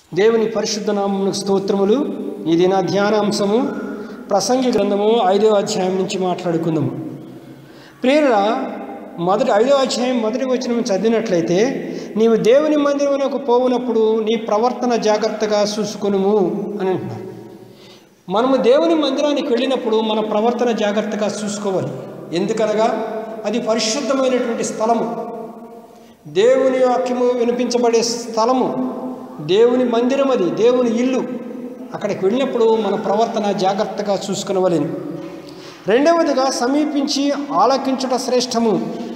దేవుని పరిశుద్ధ నామమునకు స్తోత్రములు ఇది నా ధ్యానాంశము ప్రసంగి గ్రంథము ఐదో అధ్యాయం నుంచి మాట్లాడుకుందాము ప్రియుల మొదటి ఐదో అధ్యాయం మొదటి వచనం చదివినట్లయితే నీవు దేవుని మందిరమునకు పోవునప్పుడు నీ ప్రవర్తన జాగ్రత్తగా చూసుకొనుము అని అంటున్నారు మనము దేవుని మందిరానికి వెళ్ళినప్పుడు మన ప్రవర్తన జాగ్రత్తగా చూసుకోవాలి ఎందుకనగా అది పరిశుద్ధమైనటువంటి స్థలము దేవుని వాక్యము వినిపించబడే స్థలము దేవుని మందిరం అది దేవుని ఇల్లు అక్కడికి వెళ్ళినప్పుడు మన ప్రవర్తన జాగ్రత్తగా చూసుకునవలేను రెండవదిగా సమీపించి ఆలకించుట శ్రేష్టము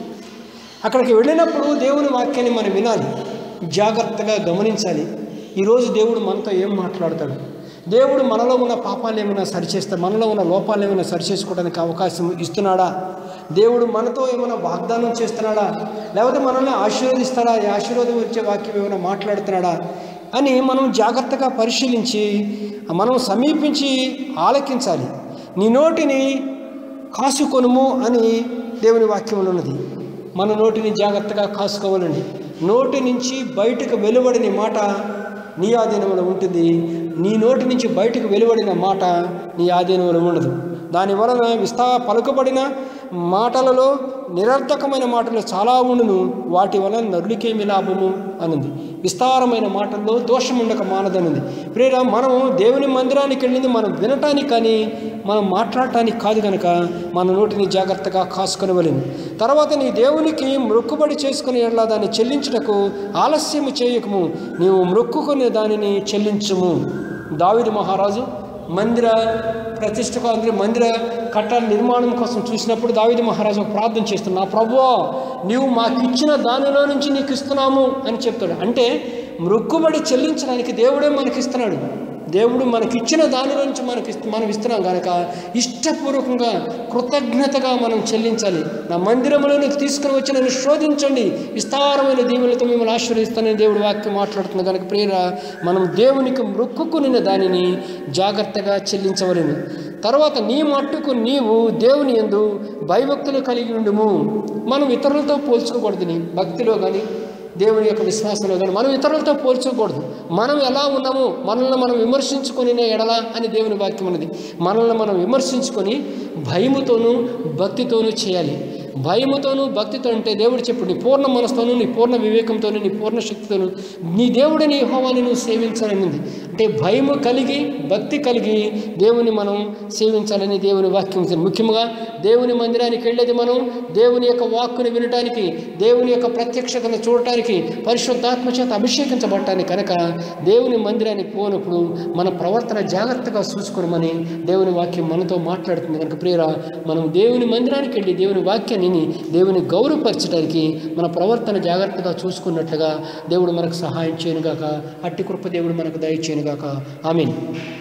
అక్కడికి వెళ్ళినప్పుడు దేవుని వాక్యాన్ని మనం వినాలి జాగ్రత్తగా గమనించాలి ఈరోజు దేవుడు మనతో ఏం మాట్లాడతాడు దేవుడు మనలో ఉన్న పాపాలు ఏమైనా సరిచేస్తాడు మనలో ఉన్న లోపాలు ఏమైనా సరిచేసుకోవడానికి అవకాశం ఇస్తున్నాడా దేవుడు మనతో ఏమైనా వాగ్దానం చేస్తున్నాడా లేకపోతే మనల్ని ఆశీర్వదిస్తాడా ఈ ఆశీర్వాదం వచ్చే వాక్యం ఏమైనా మాట్లాడుతున్నాడా అని మనం జాగ్రత్తగా పరిశీలించి మనం సమీపించి ఆలకించాలి నీ నోటిని కాసుకొనుము అని దేవుని వాక్యంలో ఉన్నది మన నోటిని జాగ్రత్తగా కాసుకోవాలండి నోటి నుంచి బయటకు వెలువడిన మాట నీ ఆధీనంలో ఉంటుంది నీ నోటి నుంచి బయటకు వెలువడిన మాట నీ ఆధీనంలో ఉండదు దాని వలన విస్తా పలుకబడిన మాటలలో నిరర్థకమైన మాటలు చాలా ఉండును వాటి వలన నరుడికేమి లాభము అనుంది విస్తారమైన మాటల్లో దోషం ఉండక మానదనుంది ప్రేర మనం దేవుని మందిరానికి వెళ్ళింది మనం వినటానికి కానీ మనం మాట్లాడటానికి కాదు కనుక మన నోటిని జాగ్రత్తగా కాసుకొనవలేము తర్వాత నీ దేవునికి మొక్కుబడి చేసుకుని ఎట్లా దాన్ని చెల్లించుటకు ఆలస్యము చేయకము నీవు మొక్కుకునే దానిని చెల్లించుము దావిదు మహారాజు మందిర ప్రతిష్టకు అందరూ మందిర కట్టాల నిర్మాణం కోసం చూసినప్పుడు దావిది మహారాజు ఒక ప్రార్థన చేస్తున్నా ప్రభువా నీవు మాకు ఇచ్చిన దానిలో నుంచి నీకు ఇస్తున్నాము అని చెప్తాడు అంటే మృక్కుబడి చెల్లించడానికి దేవుడే మనకిస్తున్నాడు దేవుడు మనకిచ్చిన దాని నుంచి మనకి మనం ఇస్తున్నాం కనుక ఇష్టపూర్వకంగా కృతజ్ఞతగా మనం చెల్లించాలి నా మందిరంలోనికి తీసుకుని వచ్చి నన్ను శోధించండి విస్తారమైన దీవులతో మిమ్మల్ని ఆశీర్వదిస్తానని దేవుడు వాక్యం మాట్లాడుతుంది కనుక ప్రేర మనం దేవునికి మొక్కుకుని దానిని జాగ్రత్తగా చెల్లించవలను తర్వాత నీ మట్టుకు నీవు దేవుని ఎందు భయభక్తులు కలిగి ఉండుము మనం ఇతరులతో పోల్చుకోకూడదు నీ భక్తిలో కానీ దేవుని యొక్క విశ్వాసంలో కానీ మనం ఇతరులతో పోల్చకూడదు మనం ఎలా ఉన్నామో మనల్ని మనం విమర్శించుకొని ఎడలా అని దేవుని వాక్యం ఉన్నది మనల్ని మనం విమర్శించుకొని భయముతోనూ భక్తితోనూ చేయాలి భయముతోనూ భక్తితో అంటే దేవుడు చెప్పు నీ పూర్ణ మనసుతోనూ నీ పూర్ణ వివేకంతోనూ నీ పూర్ణ శక్తితోనూ నీ దేవుడిని హోవాని నువ్వు సేవించాలని ఉంది అంటే భయము కలిగి భక్తి కలిగి దేవుని మనం సేవించాలని దేవుని వాక్యం ఉంది. ముఖ్యంగా దేవుని మందిరానికి వెళ్ళేది మనం దేవుని యొక్క వాక్కుని వినటానికి దేవుని యొక్క ప్రత్యక్షతను చూడటానికి పరిశుద్ధాత్మ చేత అభిషేకించబడటానికి కనుక దేవుని మందిరానికి పోనప్పుడు మన ప్రవర్తన జాగ్రత్తగా చూసుకోమని దేవుని వాక్యం మనతో మాట్లాడుతుంది కనుక ప్రియరా మనం దేవుని మందిరానికి వెళ్ళి దేవుని వాక్యాన్ని విని దేవుని గౌరవపరచడానికి మన ప్రవర్తన జాగ్రత్తగా చూసుకున్నట్లుగా దేవుడు మనకు సహాయం చేయనుగాక అట్టి కృప దేవుడు మనకు దయచేయనుగాక ఆమెన్